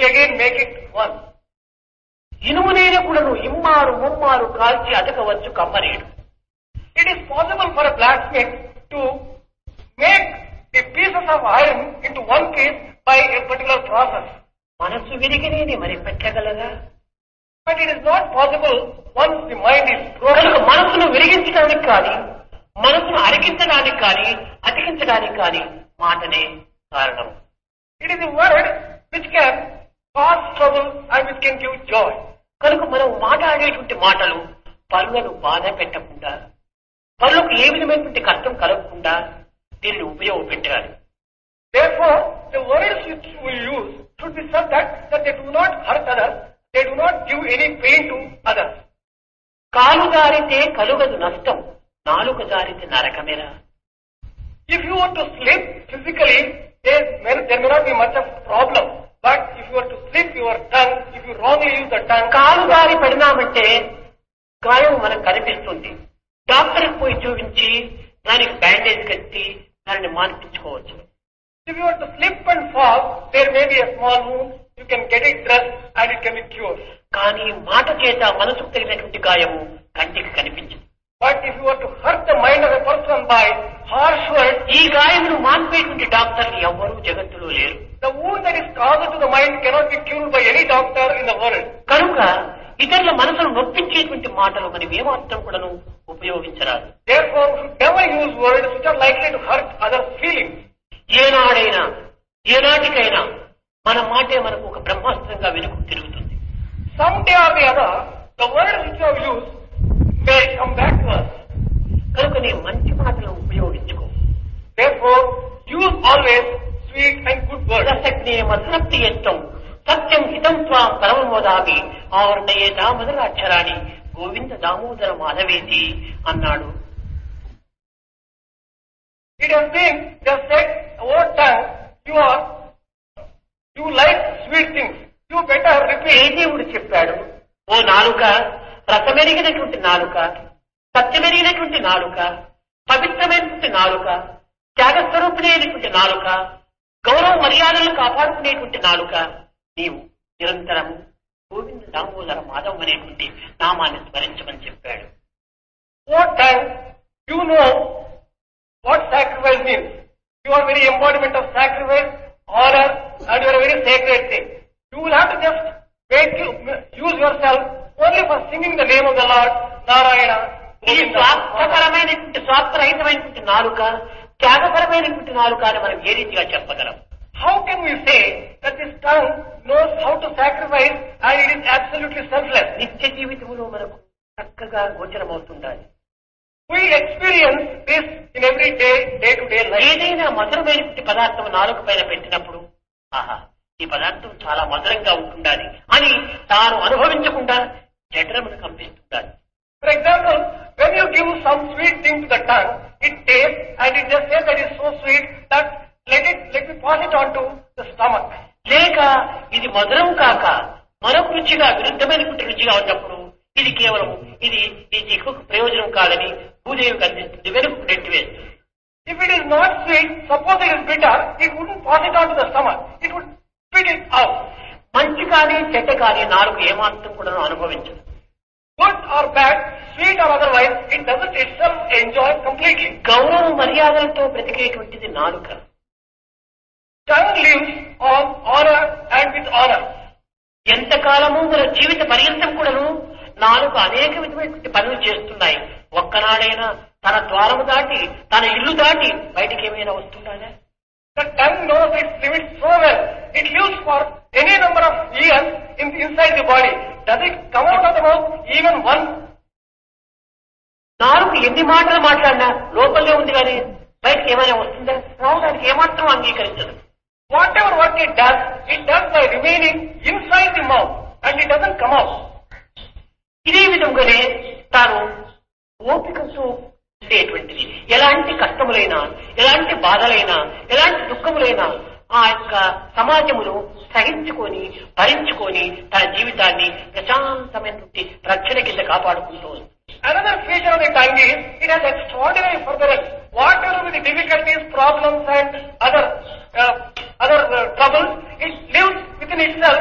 we again make it one. ఇనుమునైన కూడాను ఇమ్మారు ముమ్మారు కాల్చి అతకవచ్చు కమ్మరేడు It is possible for a blacksmith to make the pieces of iron into one piece by a particular process. మనస్సు విరిగినేది మరి పెట్టగలరా But it is not possible once the mind is కనుక broken. మనసును విరిగించడానికి కానీ మనసును అరిగించడానికి కానీ అతికించడానికి కానీ మాటనే కారణం It is a word which can cause trouble and which can give joy. కనుక మనం మాట్లాడేటువంటి మాటలు పనులను బాధ పెట్టకుండా పనులకు ఏ విధమైనటువంటి కష్టం కలగకుండా దీనిని ఉపయోగపెట్టాలి Therefore, the words which we use should be such that, that they do not hurt others, they do not give any pain to others. కాలు జారితే కలుగదు నష్టం నాలుక జారితే నరకమేరా If you want to slip physically, there may, there may not be much of problem. But if you were to slip your tongue, if you wrongly use the tongue, కాలు జారి పడినామంటే గాయం మనకు కనిపిస్తుంది డాక్టర్ పోయి చూపించి దానికి బ్యాండేజ్ కట్టి దానిని మాన్పించుకోవచ్చు if you were to slip and fall, there may be a small wound, you can get it dressed and it can be cured. కానీ మాట చేత మనసుకు తగినటువంటి గాయము కంటికి కనిపించదు But if you were to hurt the mind of a person by harsh words, ఈ గాయమును మాన్పేటువంటి డాక్టర్లు ఎవ్వరూ జగత్తులో లేరు the wound that is caused to the mind cannot be cured by any doctor in the world. కనుక ఇతరుల మనసును నొప్పించేటువంటి మాటలు మనం ఏమాత్రం కూడాను ఉపయోగించరాదు Therefore, we should never use words which are likely to hurt others' feelings. ఏనాడైనా ఏనాటికైనా మన మాటే మనకు ఒక బ్రహ్మాస్త్రంగా వెనుక తిరుగుతుంది Someday or the other, the words which you have used may come back to us. కనుక నీ మంచి మాటలను ఉపయోగించుకో Therefore, use always sweet and good words. ప్రసక్తే మధురక్తి ఎత్తం సత్యం హితం త్వాం పరమమోదామి ఆవర్ణయే దామోదర అక్షరాన్ని గోవింద దామోదర మాధవేతి అన్నాడు It has been just said over time, you are, you like sweet things. You better A repeat. దేవుడు చెప్పాడు ఓ నాలుక రసమెరిగినటువంటి నాలుక సత్యమెరిగినటువంటి నాలుక పవిత్రమైనటువంటి నాలుక త్యాగస్వరూపిణి అయినటువంటి నాలుక గౌరవ మర్యాదలను కాపాడుకునేటువంటి నాలుక నీవు నిరంతరము గోవింద దామోదర మాధవ్ అనేటువంటి నామాన్ని స్మరించమని చెప్పాడు Over time, you know what sacrifice means. You are very embodiment of sacrifice, honor, and you are a very sacred thing. You will have to just make you, use yourself only for singing the name of the Lord, Narayana. ఇది Govinda. స్వార్థపరమైనటువంటి స్వార్థరహితమైనటువంటి నాలుక త్యాగపరమైనటువంటి నాలుక అని మనం ఏ రీతిగా చెప్పగలం How can we say that this tongue knows how to sacrifice and it is absolutely selfless? నిత్య జీవితంలో మనకు చక్కగా గోచరమవుతుండాలి We experience this in every day, day to day life. ఏదైనా మధురమైనటువంటి పదార్థం నాలుక పైన పెట్టినప్పుడు ఆహా ఈ పదార్థం చాలా మధురంగా ఉంటుండాలి అని తాను అనుభవించకుండా జఠరమును కంపిస్తుండాలి For example, when you give some sweet thing to the tongue, it tastes and it just says that it's so sweet that let it, let me pass it on to the stomach. లేక ఇది మధురం కాక మరొక రుచిగా విరుద్ధమైనటువంటి రుచిగా ఉన్నప్పుడు ఇది కేవలం ఇది ఈ జిహ్వకు ప్రయోజనం కాదని భూదేవికి అందిస్తుంది వెనుక నెట్టివేస్తుంది If it is not sweet, suppose it is bitter, it wouldn't pass it on to the stomach. It would spit it out. మంచి కానీ చెడ్డ కానీ నాలుగు ఏమాత్రం కూడా అనుభవించదు Good or bad, sweet or otherwise, it doesn't itself enjoy completely. గౌరవ మర్యాదలతో బ్రతికేటువంటిది నాలుక Tongue lives on honor and with honor. ఎంతకాలము మన జీవిత పర్యంతం కూడాను నాలుగు అనేక విధమైనటువంటి పనులు చేస్తున్నాయి ఒక్కనాడైనా తన ద్వారము దాటి తన ఇల్లు దాటి బయటికి ఏమైనా వస్తుందా The tongue knows its limits so well. It lives for any number of years in, inside the body. Does it come out of the mouth even once? నాలుగు ఎన్ని మాటలు మాట్లాడినా లోపలే ఉంది కానీ బయటకి ఏమైనా వస్తుందా రావడానికి ఏమాత్రం అంగీకరించదు Whatever work it does, it does by remaining inside the mouth and it doesn't come out. ఇదే విధంగానే తాను ఓపికతో ఉండేటువంటిది ఎలాంటి కష్టములైనా ఎలాంటి బాధలైనా ఎలాంటి దుఃఖములైనా ఆ యొక్క సమాజమును సహించుకొని భరించుకొని తన జీవితాన్ని ప్రశాంతమైనటువంటి రక్షణ కింద కాపాడుకుంటూ ఉంది Another feature of the tongue is it has extraordinary furtherance. Whatever with the difficulties, problems and other uh, other uh, troubles, it lives within itself